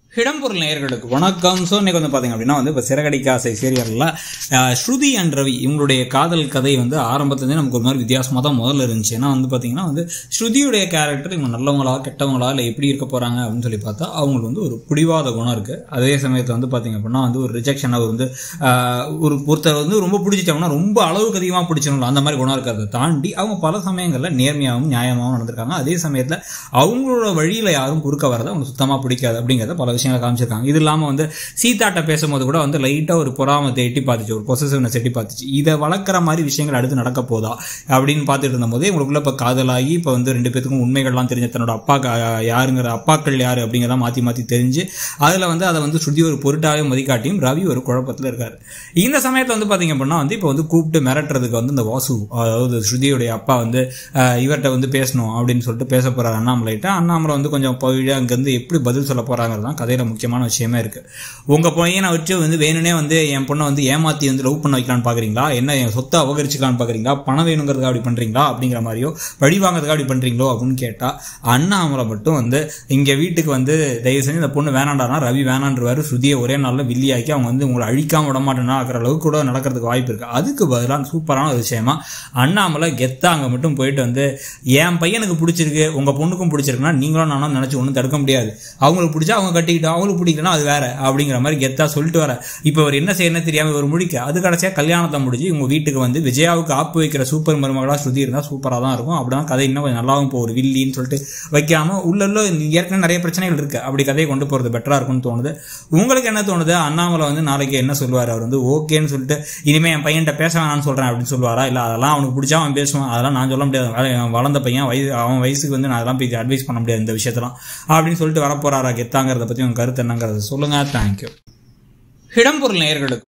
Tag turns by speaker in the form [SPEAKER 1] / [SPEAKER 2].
[SPEAKER 1] இடம்பொருள் நேயர்களுக்கு வணக்கம் ஸோ இன்னைக்கு வந்து பார்த்தீங்க அப்படின்னா வந்து இப்போ சிறகடிக்க ஆசை சீரியலில் ஸ்ருதி அண்ட் ரவி இவங்களுடைய காதல் கதை வந்து ஆரம்பத்துலேருந்தே நமக்கு ஒரு மாதிரி வித்தியாசமாக தான் முதல்ல இருந்துச்சு ஏன்னா வந்து பார்த்தீங்கன்னா வந்து ஸ்ருதியுடைய கேரக்டர் இவங்க நல்லவங்களா கெட்டவங்களா இல்லை எப்படி இருக்க போகிறாங்க அப்படின்னு சொல்லி பார்த்தா அவங்களுக்கு வந்து ஒரு பிடிவாத குணம் இருக்குது அதே சமயத்தில் வந்து பார்த்தீங்க அப்படின்னா வந்து ஒரு ரிஜெக்ஷன் அவர் வந்து ஆஹ், ஒரு ஒருத்தர் வந்து ரொம்ப பிடிச்சிட்டாங்கன்னா ரொம்ப அளவுக்கு அதிகமாக பிடிச்சிடணும் அந்த மாதிரி குணம் இருக்கிறத தாண்டி அவங்க பல சமயங்களில் நேர்மையாகவும் நியாயமாகவும் நடந்திருக்காங்க அதே சமயத்தில் அவங்களோட வழியில் யாரும் குறுக்க வரதை அவங்க சுத்தமாக பிடிக்காது அப்படிங்கிறத பல விஷயங்களை காமிச்சிருக்காங்க இது இல்லாமல் வந்து சீதாட்ட பேசும்போது கூட வந்து லைட்டாக ஒரு பொறாமத்தை எட்டி பார்த்துச்சு ஒரு பொசசிவ்னஸ் எட்டி பார்த்துச்சு இதை வளர்க்குற மாதிரி விஷயங்கள் அடுத்து நடக்க போதா அப்படின்னு பார்த்துட்டு இருந்தபோது இவங்களுக்குள்ள இப்போ காதலாகி இப்போ வந்து ரெண்டு பேத்துக்கும் உண்மைகள்லாம் தெரிஞ்ச தன்னோட அப்பா கா- யாருங்கிற அப்பாக்கள் யார் அப்படிங்கிறத மாற்றி மாற்றி தெரிஞ்சு அதில் வந்து அதை வந்து ஸ்ருதி ஒரு பொருட்டாவே மதிக்காட்டியும் ரவி ஒரு குழப்பத்தில் இருக்காரு இந்த சமயத்தில் வந்து பார்த்தீங்க அப்படின்னா வந்து இப்போ வந்து கூப்பிட்டு மிரட்டுறதுக்கு வந்து இந்த வாசு அதாவது ஸ்ருதியுடைய அப்பா வந்து அஹ், இவர்கிட்ட வந்து பேசணும் அப்படின்னு சொல்லிட்டு பேச போறாரு அண்ணாமலைட்ட அண்ணாமலை வந்து கொஞ்சம் போயிட்டு அங்கேருந்து எப்படி பதில் சொல்ல போறாங்கிறது தான் கதையில முக்கியமான விஷயமே இருக்கு உங்க பையனை வச்சு வந்து வேணும்னே வந்து என் பொண்ணை வந்து ஏமாத்தி வந்து லவ் பண்ண வைக்கலாம்னு பாக்குறீங்களா என்ன என் சொத்தை அபகரிச்சுக்கலாம்னு பாக்குறீங்களா பணம் வேணுங்கிறதுக்காக அப்படி பண்றீங்களா அப்படிங்கிற மாதிரியோ வழி வாங்குறதுக்காக அப்படி பண்றீங்களோ அப்படின்னு கேட்டா அண்ணாமலை மட்டும் வந்து இங்க வீட்டுக்கு வந்து தயவு செஞ்சு இந்த பொண்ணு வேணாண்டானா ரவி வேணான்றவாரு ஸ்ருதியை ஒரே நாள்ல வில்லியாக்கி அவங்க வந்து உங்களை அழிக்காம விட மாட்டேன்னா ஆக்கிற அளவுக்கு கூட நடக்கிறதுக்கு வாய்ப்பு இருக்கு அதுக்கு பதிலாக சூப்பரான ஒரு விஷயமா அண்ணாமலை கெத்தா அங்க மட்டும் போயிட்டு வந்து என் பையனுக்கு பிடிச்சிருக்கு உங்க பொண்ணுக்கும் பிடிச்சிருக்குன்னா நீங்களும் நானும் நினைச்சு ஒன்றும் தடுக்க முடியாது அவங்களுக்கு பிடிச்சா அவங்க கட்டிக்கிட்டோம் அவங்களுக்கு பிடிக்கலன்னா அது வேற அப்படிங்கிற மாதிரி கெத்தா சொல்லிட்டு வர இப்போ அவர் என்ன செய்யணும் தெரியாம இவர் முடிக்க அது கடைசியா கல்யாணத்தை முடிஞ்சு உங்க வீட்டுக்கு வந்து விஜயாவுக்கு ஆப்பு வைக்கிற சூப்பர் மருமகளா ஸ்ருதி இருந்தா சூப்பரா தான் இருக்கும் அப்படிதான் கதை இன்னும் கொஞ்சம் நல்லாவும் போகும் ஒரு வில்லின்னு சொல்லிட்டு வைக்காம உள்ள உள்ள ஏற்கனவே நிறைய பிரச்சனைகள் இருக்கு அப்படி கதையை கொண்டு போறது பெட்டரா இருக்கும்னு தோணுது உங்களுக்கு என்ன தோணுது அண்ணாமலை வந்து நாளைக்கு என்ன சொல்லுவார் அவர் வந்து ஓகேன்னு சொல்லிட்டு இனிமே என் பையன்கிட்ட பேச வேணாம்னு சொல்றேன் அப்படின்னு சொல்லுவாரா இல்ல அதெல்லாம் அவனுக்கு பிடிச்சா அவன் பேசுவான் அதெல்லாம் நான் சொல்ல முடியாது அவன் வளர்ந்த பையன் வயசு அவன் வயசுக்கு வந்து நான் அதெல்லாம் போய் அட்வைஸ் பண்ண முடியாது இந்த விஷயத்தெல்லாம் அப்படின்னு சொல்லிட்டு வரப்போறாரா கெத்தாங்கிறத பத்தி உங்க கருத்து என்னங்கிறத சொல்லுங்க தேங்க்யூ இடம்பொருள் நேயர்களுக்கு